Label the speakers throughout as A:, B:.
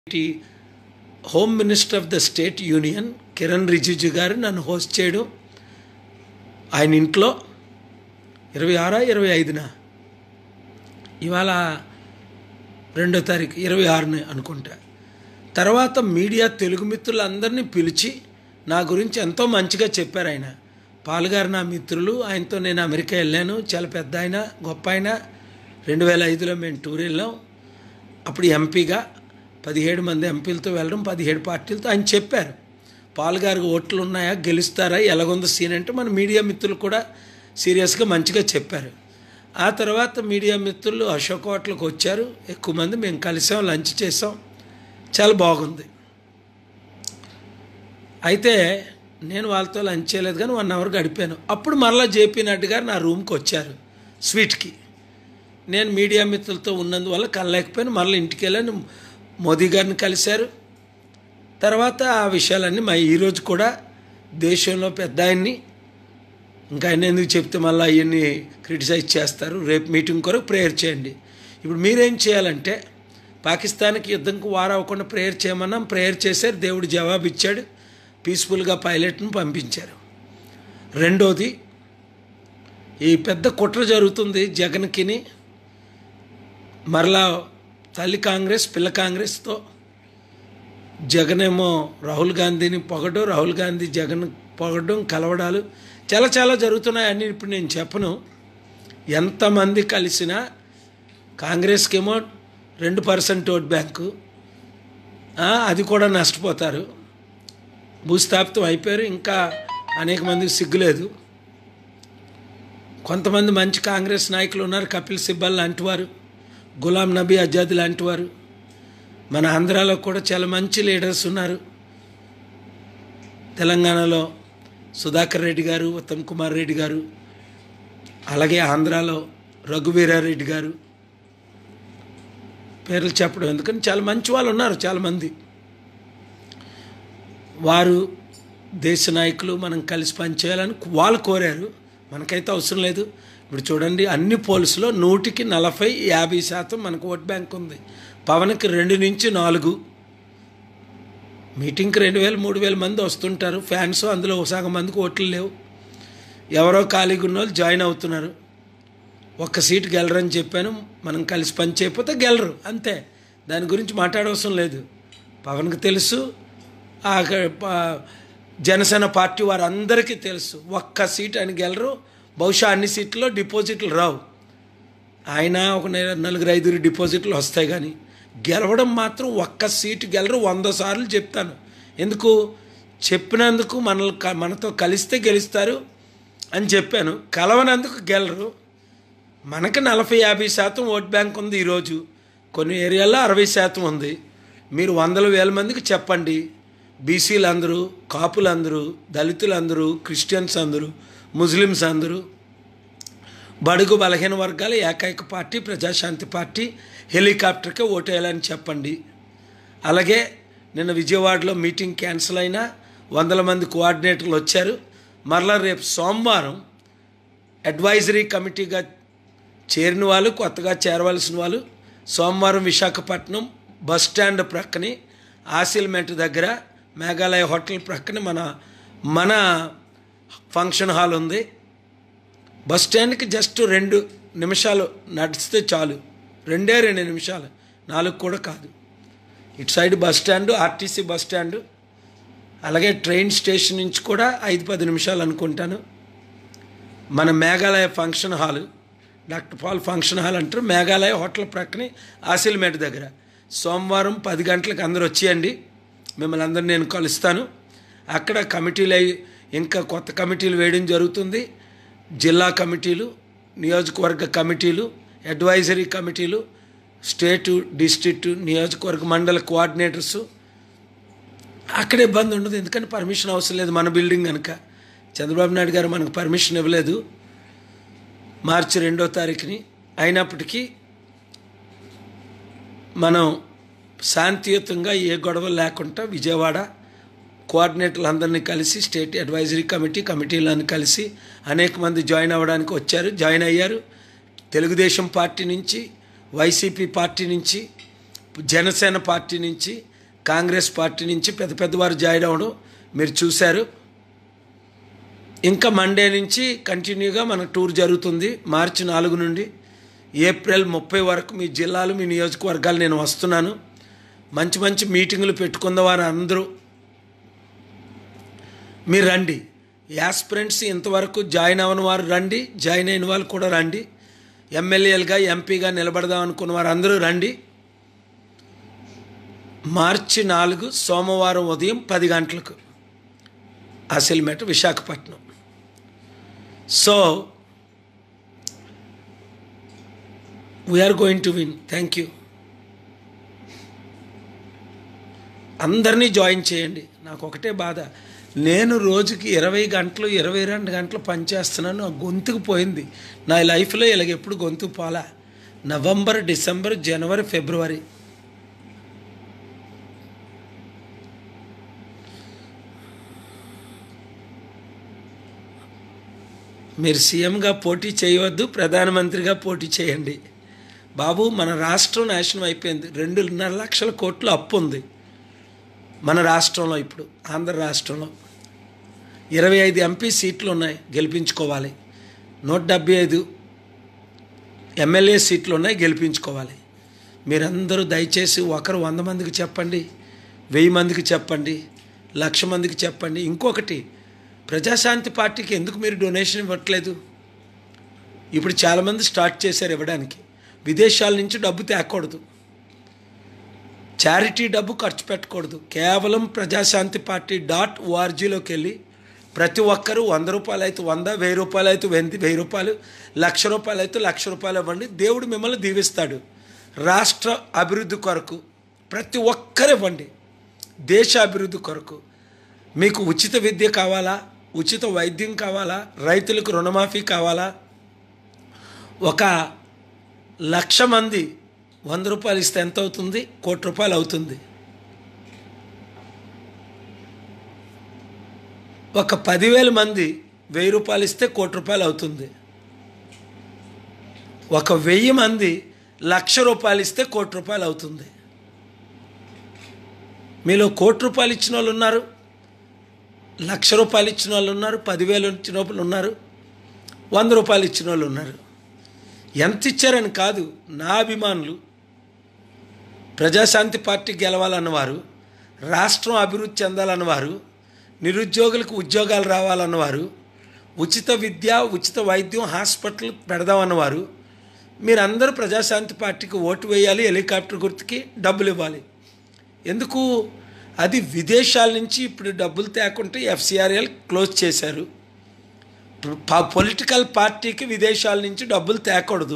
A: T home minister of the state union Kiren Rijiju గారు నన్ను host చేయడం ఆయన ఇంట్లో ఇరవై ఆరా ఇరవై ఐదున ఇవాళ రెండో తారీఖు ఇరవై ఆరుని అనుకుంటా తర్వాత మీడియా తెలుగు మిత్రులందరినీ పిలిచి నా గురించి ఎంతో మంచిగా చెప్పారు ఆయన పాలుగారు నా మిత్రులు ఆయనతో నేను అమెరికా వెళ్ళాను చాలా పెద్ద ఆయన గొప్ప ఆయన రెండు వేల ఐదులో మేము టూర్ వెళ్ళాం అప్పుడు ఎంపీగా పదిహేడు మంది ఎంపీలతో వెళ్ళడం పదిహేడు పార్టీలతో ఆయన చెప్పారు పాలుగారు ఓట్లు ఉన్నాయా గెలుస్తారా ఎలాగుందో సీన్ అంటే మన మీడియా మిత్రులు కూడా సీరియస్గా మంచిగా చెప్పారు ఆ తర్వాత మీడియా మిత్రులు అశోక్ హోటల్కి వచ్చారు ఎక్కువ మంది మేము కలిసాం లంచ్ చేసాం చాలా బాగుంది అయితే నేను వాళ్ళతో లంచ్ చేయలేదు కానీ వన్ అవర్ గడిపాను అప్పుడు మరలా జేపీ నడ్డు గారు నా రూమ్కి వచ్చారు స్వీట్కి నేను మీడియా మిత్రులతో ఉన్నందువల్ల కలలేకపోయాను మరలా ఇంటికి వెళ్ళాను మోదీ గారిని కలిశారు తర్వాత ఆ విషయాలన్నీ మా ఈరోజు కూడా దేశంలో పెద్ద ఆయన్ని ఇంకా ఆయన ఎందుకు చెప్తే మళ్ళీ అవన్నీ క్రిటిసైజ్ చేస్తారు రేపు మీటింగ్ కొరకు ప్రేయర్ చేయండి ఇప్పుడు మీరేం చేయాలంటే పాకిస్తాన్కి యుద్ధంకు వార్ అవ్వకుండా ప్రేయర్ చేయమన్నాం ప్రేయర్ చేశారు దేవుడు జవాబు ఇచ్చాడు పీస్ఫుల్గా పైలట్ను పంపించారు రెండోది ఈ పెద్ద కుట్ర జరుగుతుంది జగన్కిని మరలా తల్లి కాంగ్రెస్ పిల్ల కాంగ్రెస్తో జగన్ ఏమో రాహుల్ గాంధీని పొగడం రాహుల్ గాంధీ జగన్ పొగడం కలవడాలు చాలా చాలా జరుగుతున్నాయి అన్ని ఇప్పుడు నేను చెప్పను ఎంతమంది కలిసినా కాంగ్రెస్కి ఏమో రెండు పర్సెంట్ ఓట్ బ్యాంకు అది కూడా నష్టపోతారు భూస్థాపితం అయిపోయారు ఇంకా అనేక మందికి సిగ్గులేదు కొంతమంది మంచి కాంగ్రెస్ నాయకులు ఉన్నారు కపిల్ సిబ్బల్ లాంటి వారు గులాం నబీ ఆజాద్ లాంటి వారు మన ఆంధ్రాలో కూడా చాలా మంచి లీడర్స్ ఉన్నారు తెలంగాణలో సుధాకర్ రెడ్డి గారు ఉత్తమ్ కుమార్ రెడ్డి గారు అలాగే ఆంధ్రాలో రఘువీరారెడ్డి గారు పేర్లు చెప్పడం ఎందుకని చాలా మంచి వాళ్ళు ఉన్నారు చాలామంది వారు దేశ నాయకులు మనం కలిసి పనిచేయాలని వాళ్ళు కోరారు మనకైతే అవసరం లేదు ఇప్పుడు చూడండి అన్ని పోల్స్లో నూటికి నలభై యాభై శాతం మనకు ఓట్ బ్యాంక్ ఉంది పవన్కి రెండు నుంచి నాలుగు మీటింగ్కి రెండు వేలు మూడు వేల మంది వస్తుంటారు ఫ్యాన్స్ అందులో సగం మందికి ఓట్లు లేవు ఎవరో ఖాళీగా ఉన్న వాళ్ళు జాయిన్ అవుతున్నారు ఒక్క సీటు గెలరని చెప్పాను మనం కలిసి పని చేయకపోతే గెలరు అంతే దాని గురించి మాట్లాడవసరం లేదు పవన్కి తెలుసు ఆ జనసేన పార్టీ వారందరికీ తెలుసు ఒక్క సీట్ ఆయన గెలరు బహుశా అన్ని సీట్లలో డిపాజిట్లు రావు ఆయన ఒక నలుగురు ఐదుగురు డిపాజిట్లు వస్తాయి కానీ గెలవడం మాత్రం ఒక్క సీటు గెలరు వంద సార్లు చెప్తాను ఎందుకు చెప్పినందుకు మన మనతో కలిస్తే గెలుస్తారు అని చెప్పాను కలవనందుకు గెలరు మనకు నలభై యాభై శాతం ఓట్ బ్యాంక్ ఉంది ఈరోజు కొన్ని ఏరియాల్లో అరవై శాతం ఉంది మీరు వందల వేల మందికి చెప్పండి బీసీలు అందరూ కాపులందరూ దళితులందరూ క్రిస్టియన్స్ అందరూ ముస్లిమ్స్ అందరూ బడుగు బలహీన వర్గాల ఏకైక పార్టీ ప్రజాశాంతి పార్టీ హెలికాప్టర్కే ఓటేయాలని చెప్పండి అలాగే నిన్న విజయవాడలో మీటింగ్ క్యాన్సిల్ అయినా వందల మంది కోఆర్డినేటర్లు వచ్చారు మరలా రేపు సోమవారం అడ్వైజరీ కమిటీగా చేరిన వాళ్ళు కొత్తగా చేరవలసిన వాళ్ళు సోమవారం విశాఖపట్నం బస్ స్టాండ్ ప్రక్కని ఆసిల్మెంట్ దగ్గర మేఘాలయ హోటల్ ప్రక్కన మన మన ఫంక్షన్ హాల్ ఉంది బస్ స్టాండ్కి జస్ట్ రెండు నిమిషాలు నడిస్తే చాలు రెండే రెండు నిమిషాలు నాలుగు కూడా కాదు ఇటు side bus stand RTC bus stand అలాగే ట్రైన్ స్టేషన్ నుంచి కూడా ఐదు పది నిమిషాలు అనుకుంటాను మన Meghalaya function hall doctor Paul function hall అంటారు మేఘాలయ హోటల్ ప్రక్కనే ఆసిల్మేట్ దగ్గర సోమవారం పది గంటలకు అందరూ వచ్చేయండి మిమ్మల్ని అందరూ నేను కలుస్తాను అక్కడ కమిటీలు అయి ఇంకా కొత్త కమిటీలు వేయడం జరుగుతుంది జిల్లా కమిటీలు నియోజకవర్గ కమిటీలు అడ్వైజరీ కమిటీలు స్టేటు డిస్ట్రిక్ట్ నియోజకవర్గ మండల కోఆర్డినేటర్సు అక్కడ ఇబ్బంది ఉండదు ఎందుకంటే పర్మిషన్ అవసరం లేదు మన బిల్డింగ్ కనుక చంద్రబాబు నాయుడు గారు మనకు పర్మిషన్ ఇవ్వలేదు మార్చి రెండో తారీఖుని అయినప్పటికీ మనం శాంతియుతంగా ఏ గొడవ లేకుండా విజయవాడ కోఆర్డినేటర్లు అందరినీ కలిసి స్టేట్ అడ్వైజరీ కమిటీ కమిటీలను కలిసి అనేక మంది జాయిన్ అవ్వడానికి వచ్చారు జాయిన్ అయ్యారు తెలుగుదేశం పార్టీ నుంచి వైసీపీ పార్టీ నుంచి జనసేన పార్టీ నుంచి కాంగ్రెస్ పార్టీ నుంచి పెద్ద పెద్దవారు జాయిన్ అవ్వడం మీరు చూశారు ఇంకా మండే నుంచి కంటిన్యూగా మన టూర్ జరుగుతుంది మార్చి నాలుగు నుండి ఏప్రిల్ ముప్పై వరకు మీ జిల్లాలు మీ నియోజకవర్గాలు నేను వస్తున్నాను మంచి మంచి మీటింగులు పెట్టుకున్న వారు అందరూ మీరు రండి యాస్పిరెంట్స్ ఇంతవరకు జాయిన్ అవ్వని వారు రండి జాయిన్ అయిన వాళ్ళు కూడా రండి ఎమ్మెల్యేలుగా ఎంపీగా నిలబడదాం అనుకున్న వారు అందరూ రండి మార్చి నాలుగు సోమవారం ఉదయం పది గంటలకు Asilmetta Visakhapatnam so we are going to win thank you అందరినీ జాయిన్ చేయండి నాకు ఒకటే బాధ నేను రోజుకి ఇరవై గంటలు ఇరవై రెండు గంటలు పనిచేస్తున్నాను ఆ గొంతుకు పోయింది నా లైఫ్లో ఇలాగ ఎప్పుడు గొంతుకు పోలా నవంబర్ డిసెంబర్ జనవరి ఫిబ్రవరి మీరు సీఎంగా పోటీ చేయవద్దు ప్రధానమంత్రిగా పోటీ చేయండి బాబు మన రాష్ట్రం నాశనం అయిపోయింది రెండున్నర లక్షల కోట్ల అప్పు ఉంది మన రాష్ట్రంలో ఇప్పుడు ఆంధ్ర రాష్ట్రంలో ఇరవై ఐదు ఎంపీ సీట్లు ఉన్నాయి గెలిపించుకోవాలి నూట డెబ్బై ఐదు ఎమ్మెల్యే సీట్లు ఉన్నాయి గెలిపించుకోవాలి మీరందరూ దయచేసి ఒకరు వంద మందికి చెప్పండి వెయ్యి మందికి చెప్పండి లక్ష మందికి చెప్పండి ఇంకొకటి ప్రజాశాంతి పార్టీకి ఎందుకు మీరు డొనేషన్ ఇవ్వట్లేదు ఇప్పుడు చాలామంది స్టార్ట్ చేశారు ఇవ్వడానికి విదేశాల నుంచి డబ్బు తేకూడదు చారిటీ డబ్బు ఖర్చు పెట్టకూడదు కేవలం ప్రజాశాంతి పార్టీ డాట్ ఓఆర్జీలోకి వెళ్ళి ప్రతి ఒక్కరూ వంద రూపాయలు అయితే వంద వెయ్యి రూపాయలు అయితే వెంది వెయ్యి రూపాయలు లక్ష రూపాయలు అయితే లక్ష రూపాయలు ఇవ్వండి దేవుడు మిమ్మల్ని దీవిస్తాడు రాష్ట్ర అభివృద్ధి కొరకు ప్రతి ఒక్కరు ఇవ్వండి దేశ అభివృద్ధి కొరకు మీకు ఉచిత విద్య కావాలా ఉచిత వైద్యం కావాలా రైతులకు రుణమాఫీ కావాలా ఒక లక్ష మంది వంద రూపాయలు ఇస్తే ఎంత అవుతుంది కోటి రూపాయలు అవుతుంది ఒక పదివేల మంది వెయ్యి రూపాయలు ఇస్తే కోటి రూపాయలు అవుతుంది ఒక వెయ్యి మంది లక్ష రూపాయలు ఇస్తే కోటి రూపాయలు అవుతుంది మీలో కోటి రూపాయలు ఇచ్చిన వాళ్ళు ఉన్నారు లక్ష రూపాయలు ఇచ్చిన వాళ్ళు ఉన్నారు పదివేలు ఇచ్చిన వాళ్ళు ఉన్నారు వంద రూపాయలు ఇచ్చిన వాళ్ళు ఉన్నారు ఎంత ఇచ్చారని కాదు నా అభిమానులు ప్రజాశాంతి పార్టీ గెలవాలన్నవారు రాష్ట్రం అభివృద్ధి చెందాలన్నవారు నిరుద్యోగులకు ఉద్యోగాలు రావాలన్నవారు ఉచిత విద్య ఉచిత వైద్యం హాస్పిటల్ పెడదామన్నవారు మీరందరూ ప్రజాశాంతి పార్టీకి ఓటు వేయాలి హెలికాప్టర్ గుర్తుకి డబ్బులు ఇవ్వాలి ఎందుకు అది విదేశాల నుంచి ఇప్పుడు డబ్బులు తేకుంటే ఎఫ్సిఆర్ఎల్ క్లోజ్ చేశారు పొలిటికల్ పార్టీకి విదేశాల నుంచి డబ్బులు తేకూడదు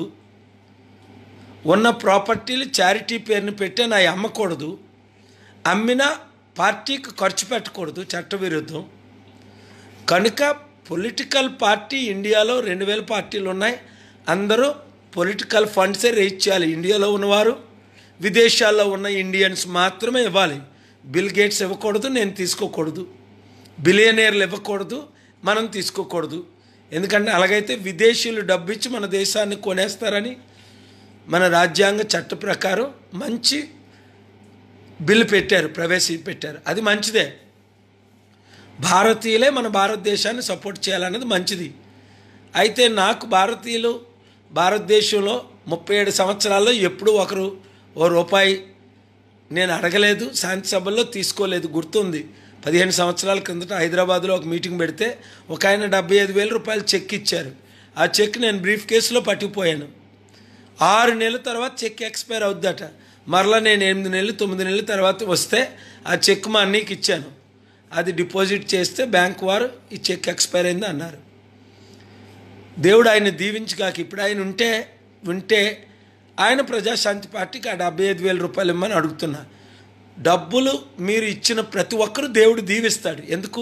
A: ఉన్న ప్రాపర్టీలు చారిటీ పేరుని పెట్టి నా అమ్మకూడదు అమ్మిన పార్టీకి ఖర్చు పెట్టకూడదు చట్టవిరుద్ధం కనుక పొలిటికల్ పార్టీ ఇండియాలో రెండు వేల పార్టీలు ఉన్నాయి అందరూ పొలిటికల్ ఫండ్సే రేజ్ చేయాలి ఇండియాలో ఉన్నవారు విదేశాల్లో ఉన్న ఇండియన్స్ మాత్రమే ఇవ్వాలి బిల్ గేట్స్ ఇవ్వకూడదు నేను తీసుకోకూడదు బిలియనీర్లు ఇవ్వకూడదు మనం తీసుకోకూడదు ఎందుకంటే అలాగైతే విదేశీయులు డబ్బు ఇచ్చి మన దేశాన్ని కొనేస్తారని మన రాజ్యాంగ చట్ట ప్రకారం మంచి బిల్లు పెట్టారు ప్రవేశపెట్టారు అది మంచిదే భారతీయులే మన భారతదేశాన్ని సపోర్ట్ చేయాలన్నది మంచిది అయితే నాకు భారతీయులు భారతదేశంలో ముప్పై ఏడు సంవత్సరాల్లో ఎప్పుడూ ఒకరు ఓ రూపాయి నేను అడగలేదు శాంతి సభల్లో తీసుకోలేదు గుర్తుంది పదిహేను సంవత్సరాల క్రిందట హైదరాబాద్లో ఒక మీటింగ్ పెడితే ఒక ఆయన డెబ్బై ఐదు వేల రూపాయలు చెక్ ఇచ్చారు ఆ చెక్ నేను బ్రీఫ్ కేసులో పట్టుకుపోయాను ఆరు నెలల తర్వాత చెక్ ఎక్స్పైర్ అవుద్దట మరలా నేను ఎనిమిది నెలలు తొమ్మిది నెలల తర్వాత వస్తే ఆ చెక్ మా అన్నీకి ఇచ్చాను అది డిపాజిట్ చేస్తే బ్యాంక్ వారు ఈ చెక్ ఎక్స్పైర్ అయింది అన్నారు దేవుడు ఆయన దీవించగాక ఇప్పుడు ఆయన ఉంటే ఉంటే ఆయన ప్రజాశాంతి పార్టీకి ఆ డెబ్బై ఐదు వేల రూపాయలు ఇమ్మని అడుగుతున్నా డబ్బులు మీరు ఇచ్చిన ప్రతి ఒక్కరూ దేవుడు దీవిస్తాడు ఎందుకు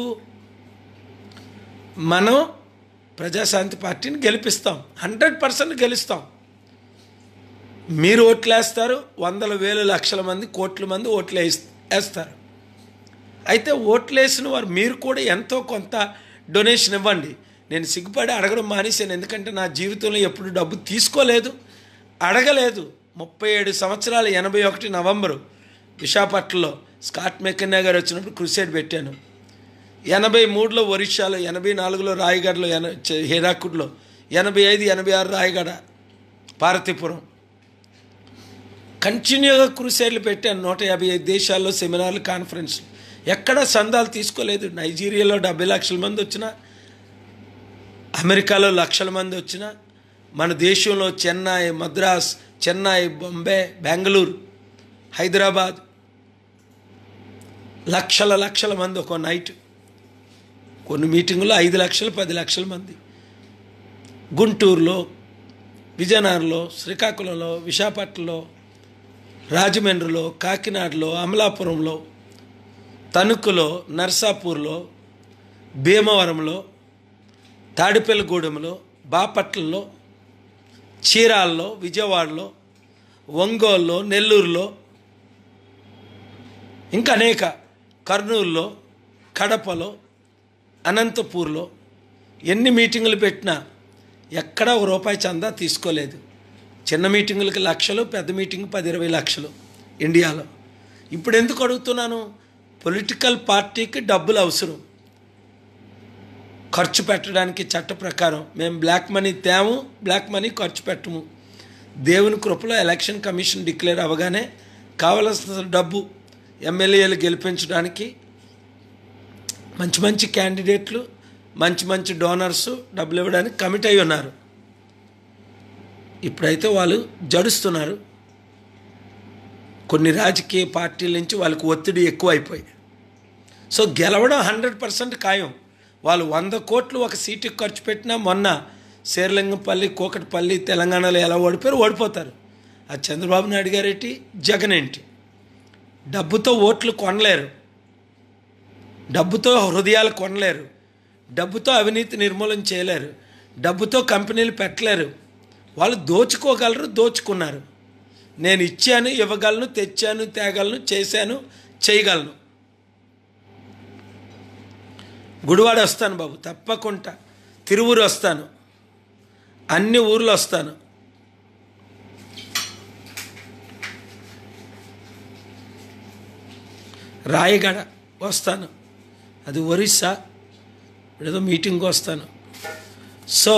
A: మనం ప్రజాశాంతి పార్టీని గెలిపిస్తాం హండ్రెడ్ పర్సెంట్ గెలుస్తాం మీరు ఓట్లు వేస్తారు వందల వేల లక్షల మంది కోట్ల మంది ఓట్లు వేస్- వేస్తారు అయితే ఓట్లు వేసిన వారు మీరు కూడా ఎంతో కొంత డొనేషన్ ఇవ్వండి నేను సిగ్గుపడి అడగడం మానేశాను ఎందుకంటే నా జీవితంలో ఎప్పుడు డబ్బు తీసుకోలేదు అడగలేదు ముప్పై ఏడు సంవత్సరాలు ఎనభై ఒకటి నవంబరు విశాఖపట్నంలో స్కాట్ మెకన్నా గారు వచ్చినప్పుడు క్రూసైడ్ పెట్టాను ఎనభై మూడులో ఒరిస్సాలో ఎనభై నాలుగులో రాయగఢలో ఎన చ- హీరాకుడ్లో ఎనభై ఐదు ఎనభై ఆరు రాయగడ పార్వతీపురం కంటిన్యూగా క్రూసైడ్లు పెట్టాను నూట యాభై ఐదు దేశాల్లో సెమినార్లు కాన్ఫరెన్స్లు ఎక్కడ సందాలు తీసుకోలేదు నైజీరియాలో డెబ్బై లక్షల మంది వచ్చినా అమెరికాలో లక్షల మంది వచ్చినా మన దేశంలో చెన్నై మద్రాస్ చెన్నై బొంబే బెంగళూరు హైదరాబాద్ లక్షల లక్షల మంది ఒక నైట్ కొన్ని మీటింగుల్లో ఐదు లక్షలు పది లక్షల మంది గుంటూరులో విజయనగరంలో శ్రీకాకుళంలో విశాఖపట్నంలో రాజమండ్రిలో కాకినాడలో అమలాపురంలో తణుకులో నర్సాపూర్లో భీమవరంలో తాడిపల్లిగూడెంలో బాపట్లలో చీరాల్లో విజయవాడలో ఒంగోలులో నెల్లూరులో ఇంకా అనేక కర్నూలులో కడపలో అనంతపూర్లో ఎన్ని మీటింగులు పెట్టినా ఎక్కడా ఒక రూపాయి చందా తీసుకోలేదు చిన్న మీటింగులకి లక్షలు పెద్ద మీటింగ్ పది ఇరవై లక్షలు ఇండియాలో ఇప్పుడు ఎందుకు అడుగుతున్నాను పొలిటికల్ పార్టీకి డబ్బులు అవసరం ఖర్చు పెట్టడానికి చట్ట ప్రకారం మేము బ్లాక్ మనీ తేము బ్లాక్ మనీ ఖర్చు పెట్టము దేవుని కృపలో ఎలక్షన్ కమిషన్ డిక్లేర్ అవ్వగానే కావలసిన డబ్బు ఎమ్మెల్యేలు గెలిపించడానికి మంచి మంచి క్యాండిడేట్లు మంచి మంచి డోనర్స్ డబ్బులు ఇవ్వడానికి కమిట్ అయి ఉన్నారు ఇప్పుడైతే వాళ్ళు జడుస్తున్నారు కొన్ని రాజకీయ పార్టీల నుంచి వాళ్ళకి ఒత్తిడి ఎక్కువ అయిపోయి సో గెలవడం హండ్రెడ్ పర్సెంట్ ఖాయం వాళ్ళు వంద కోట్లు ఒక సీటుకి ఖర్చు పెట్టినా మొన్న శేర్లింగంపల్లి కోకటిపల్లి తెలంగాణలో ఎలా ఓడిపోయారు ఓడిపోతారు అది చంద్రబాబు నాయుడు గారేంటి జగన్ ఏంటి డబ్బుతో ఓట్లు కొనలేరు డబ్బుతో హృదయాలు కొనలేరు డబ్బుతో అవినీతి నిర్మూలన చేయలేరు డబ్బుతో కంపెనీలు పెట్టలేరు వాళ్ళు దోచుకోగలరు దోచుకున్నారు నేను ఇచ్చాను ఇవ్వగలను తెచ్చాను తేగలను చేశాను చేయగలను గుడివాడ వస్తాను బాబు తప్పకుండా తిరువురు వస్తాను అన్ని ఊర్లు వస్తాను రాయగడ వస్తాను అది ఒరిస్సా ఏదో మీటింగ్కి వస్తాను సో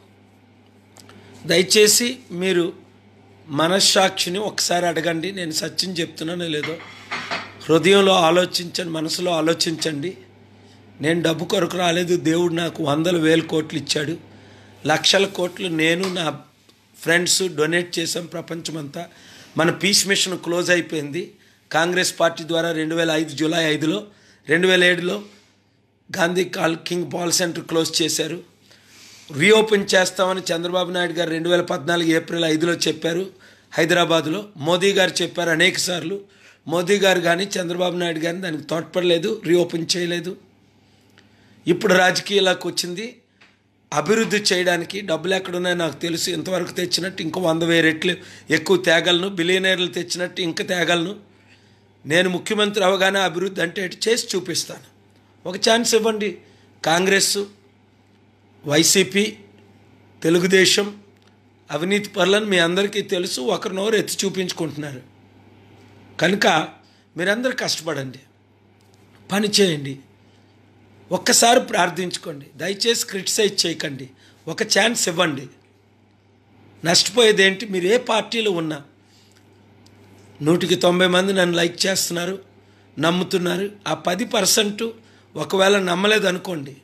A: దయచేసి మీరు మనస్సాక్షిని ఒకసారి అడగండి నేను సత్యం చెప్తున్నానో లేదో హృదయంలో ఆలోచించండి మనసులో ఆలోచించండి నేను డబ్బు కొరకు రాలేదు దేవుడు నాకు వందల వేల కోట్లు ఇచ్చాడు లక్షల కోట్లు నేను నా ఫ్రెండ్స్ డొనేట్ చేసాం ప్రపంచమంతా మన పీస్ మిషన్ క్లోజ్ అయిపోయింది కాంగ్రెస్ పార్టీ ద్వారా రెండు వేల ఐదు జూలై ఐదులో రెండు వేల ఏడులో గాంధీ కాల్ కింగ్ పాల్ సెంటర్ క్లోజ్ చేశారు రీఓపెన్ చేస్తామని చంద్రబాబు నాయుడు గారు రెండు వేల పద్నాలుగు ఏప్రిల్ ఐదులో చెప్పారు హైదరాబాద్లో మోదీ గారు చెప్పారు అనేక సార్లు మోదీ గారు కానీ చంద్రబాబు నాయుడు గారిని దానికి తోడ్పడలేదు రీఓపెన్ చేయలేదు ఇప్పుడు రాజకీయాలకు వచ్చింది అభివృద్ధి చేయడానికి డబ్బులు ఎక్కడున్నాయో నాకు తెలుసు ఇంతవరకు తెచ్చినట్టు ఇంకో వంద వెయ్యి రెట్లు ఎక్కువ తేగలను బిలియనీర్లు తెచ్చినట్టు ఇంకా తేగలను నేను ముఖ్యమంత్రి అవగానే అభివృద్ధి అంటే ఇటు చేసి చూపిస్తాను ఒక ఛాన్స్ ఇవ్వండి కాంగ్రెస్ వైసీపీ తెలుగుదేశం అవినీతి పరులను మీ అందరికీ తెలుసు ఒకరినొకరు ఎత్తి చూపించుకుంటున్నారు కనుక మీరందరూ కష్టపడండి పని చేయండి ఒక్కసారి ప్రార్థించుకోండి దయచేసి క్రిటిసైజ్ చేయకండి ఒక ఛాన్స్ ఇవ్వండి నష్టపోయేది ఏంటి మీరు ఏ పార్టీలో ఉన్నా నూటికి తొంభై మంది నన్ను లైక్ చేస్తున్నారు నమ్ముతున్నారు ఆ పది పర్సెంట్ ఒకవేళ నమ్మలేదు అనుకోండి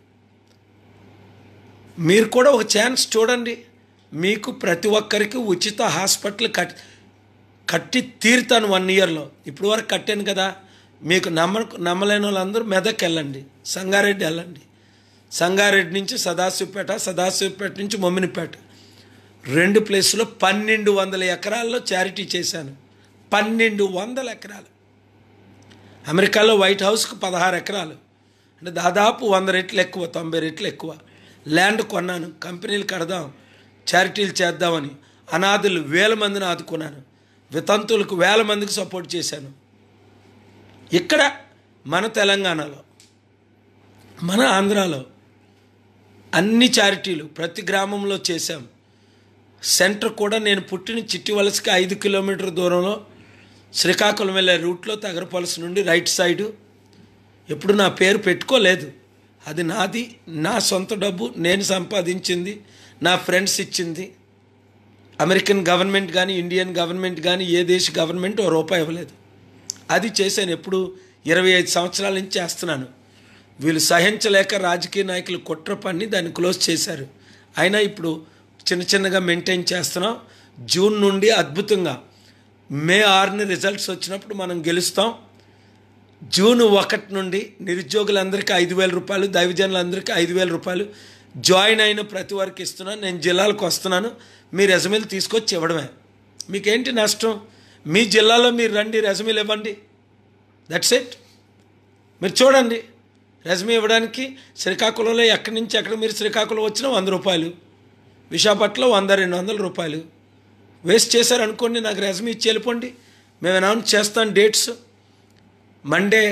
A: మీరు కూడా ఒక ఛాన్స్ చూడండి మీకు ప్రతి ఒక్కరికి ఉచిత హాస్పిటల్ కట్ కట్టి తీరుతాను వన్ ఇయర్లో ఇప్పుడు వరకు కట్టాను కదా మీకు నమ్మ నమ్మలేని వాళ్ళందరూ మెదక్ వెళ్ళండి సంగారెడ్డి వెళ్ళండి సంగారెడ్డి నుంచి సదాశివపేట సదాశివపేట నుంచి మొమ్మినిపేట రెండు ప్లేస్లో పన్నెండు వందల ఎకరాల్లో చారిటీ చేశాను పన్నెండు వందల ఎకరాలు అమెరికాలో వైట్ హౌస్కి పదహారు ఎకరాలు అంటే దాదాపు వంద రెట్లు ఎక్కువ తొంభై రెట్లు ఎక్కువ ల్యాండ్ కొన్నాను కంపెనీలు కడదాం చారిటీలు చేద్దామని అనాథులు వేల మందిని ఆదుకున్నాను వితంతులకు వేల మందికి సపోర్ట్ చేశాను ఇక్కడ మన తెలంగాణలో మన ఆంధ్రాలో అన్ని చారిటీలు ప్రతి గ్రామంలో చేశాం సెంటర్ కూడా నేను పుట్టిన చిట్టి వలసకి ఐదు కిలోమీటర్ దూరంలో శ్రీకాకుళం వెళ్ళే రూట్లో తగరపలస నుండి రైట్ సైడు ఎప్పుడు నా పేరు పెట్టుకోలేదు అది నాది నా సొంత డబ్బు నేను సంపాదించింది నా ఫ్రెండ్స్ ఇచ్చింది అమెరికన్ గవర్నమెంట్ కానీ ఇండియన్ గవర్నమెంట్ కానీ ఏ దేశ గవర్నమెంట్ ఓ రూపాయి ఇవ్వలేదు అది చేశాను ఎప్పుడు ఇరవై ఐదు సంవత్సరాల నుంచి చేస్తున్నాను వీళ్ళు సహించలేక రాజకీయ నాయకులు కుట్ర పన్ని దాన్ని క్లోజ్ చేశారు అయినా ఇప్పుడు చిన్న చిన్నగా మెయింటైన్ చేస్తున్నాం జూన్ నుండి అద్భుతంగా మే ఆరుని రిజల్ట్స్ వచ్చినప్పుడు మనం గెలుస్తాం జూన్ ఒకటి నుండి నిరుద్యోగులందరికీ ఐదు వేల రూపాయలు దైవజనులందరికీ ఐదు వేల రూపాయలు జాయిన్ అయిన ప్రతి వారికి ఇస్తున్నాను నేను జిల్లాలకు వస్తున్నాను మీ రెజమీలు తీసుకొచ్చి ఇవ్వడమే మీకేంటి నష్టం మీ జిల్లాలో మీరు రండి రెజమీలు ఇవ్వండి దట్స్ ఇట్ మీరు చూడండి రెజమీ ఇవ్వడానికి శ్రీకాకుళంలో ఎక్కడి నుంచి ఎక్కడ మీరు శ్రీకాకుళం వచ్చినా వంద రూపాయలు విశాఖపట్నంలో వంద రెండు వందల రూపాయలు వేస్ట్ చేశారనుకోండి నాకు రెజమీ ఇచ్చి వెళ్ళిపోండి మేము అనౌన్స్ చేస్తాం డేట్స్ మండే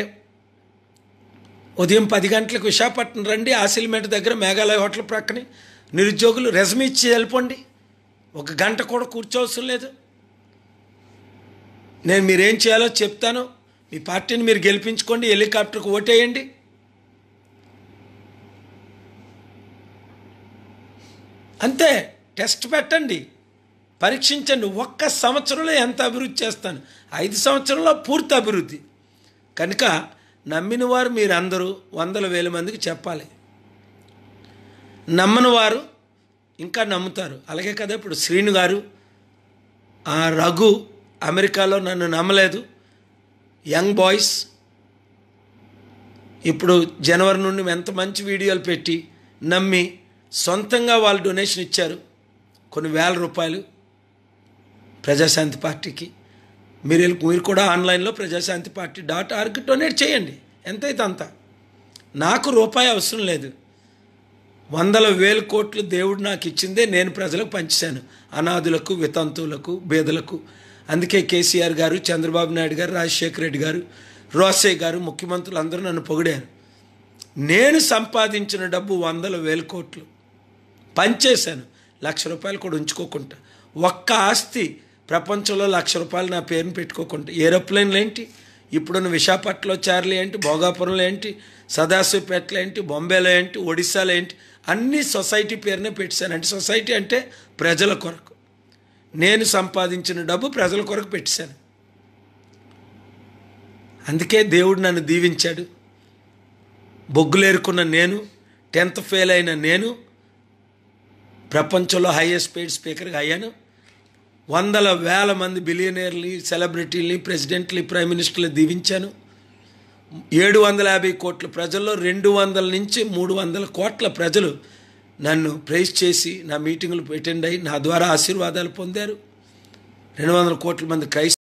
A: ఉదయం పది గంటలకు విశాఖపట్నం రండి ఆసిల్మేట దగ్గర మేఘాలయ హోటల్ ప్రక్కనే నిరుద్యోగులు రెజమీ ఇచ్చి వెళ్ళిపోండి ఒక గంట కూడా కూర్చోవసరం లేదు నేను మీరేం చేయాలో చెప్తాను మీ పార్టీని మీరు గెలిపించుకోండి హెలికాప్టర్కి ఓటేయండి అంతే టెస్ట్ పెట్టండి పరీక్షించండి ఒక్క సంవత్సరంలో ఎంత అభివృద్ధి చేస్తాను ఐదు సంవత్సరంలో పూర్తి అభివృద్ధి కనుక నమ్మిన వారు మీరందరూ వందల వేల మందికి చెప్పాలి నమ్మని వారు ఇంకా నమ్ముతారు అలాగే కదా ఇప్పుడు శ్రీను గారు ఆ రఘు అమెరికాలో నన్ను నమ్మలేదు యంగ్ బాయ్స్ ఇప్పుడు జనవరి నుండి ఎంత మంచి వీడియోలు పెట్టి నమ్మి సొంతంగా వాళ్ళు డొనేషన్ ఇచ్చారు కొన్ని వేల రూపాయలు ప్రజాశాంతి పార్టీకి మీరు వెళ్ళి- మీరు కూడా ఆన్లైన్లో Prajashanti party dot org donate చేయండి ఎంతైతే అంత నాకు రూపాయి అవసరం లేదు వందల వేల కోట్లు దేవుడు నాకు ఇచ్చిందే నేను ప్రజలకు పంచాను అనాథులకు వితంతువులకు బేదలకు అందుకే కేసీఆర్ గారు చంద్రబాబు నాయుడు గారు రాజశేఖర రెడ్డి గారు రోసే గారు ముఖ్యమంత్రులు అందరూ నన్ను పొగిడారు నేను సంపాదించిన డబ్బు వందల వేల కోట్లు పంచేశాను లక్ష రూపాయలు కూడా ఉంచుకోకుండా ఒక్క ఆస్తి ప్రపంచంలో లక్ష రూపాయలు నా పేరుని పెట్టుకోకుండా ఏరోప్లేన్లు ఏంటి ఇప్పుడున్న విశాఖపట్నంలో చార్లీ ఏంటి భోగాపురంలో ఏంటి సదాశివపేటలో ఏంటి బొంబేలో ఏంటి ఒడిశాలో ఏంటి అన్ని సొసైటీ పేరునే పెట్టాను అంటే సొసైటీ అంటే ప్రజల కొరకు నేను సంపాదించిన డబ్బు ప్రజల కొరకు పెట్టాను అందుకే దేవుడు నన్ను దీవించాడు బొగ్గులేరుకున్న నేను టెన్త్ ఫెయిల్ అయిన నేను ప్రపంచంలో హైయెస్ట్ పెయిడ్ స్పీకర్గా అయ్యాను వందల వేల మంది బిలియనీర్ని సెలబ్రిటీలని ప్రెసిడెంట్ని ప్రైమ్ మినిస్టర్లు దీవించాను ఏడు వందల యాభై కోట్ల ప్రజల్లో రెండు వందల నుంచి మూడు వందల కోట్ల ప్రజలు నన్ను ప్రైజ్ చేసి నా మీటింగులు అటెండ్ అయ్యి నా ద్వారా ఆశీర్వాదాలు పొందారు రెండు వందల కోట్ల మంది క్రైస్త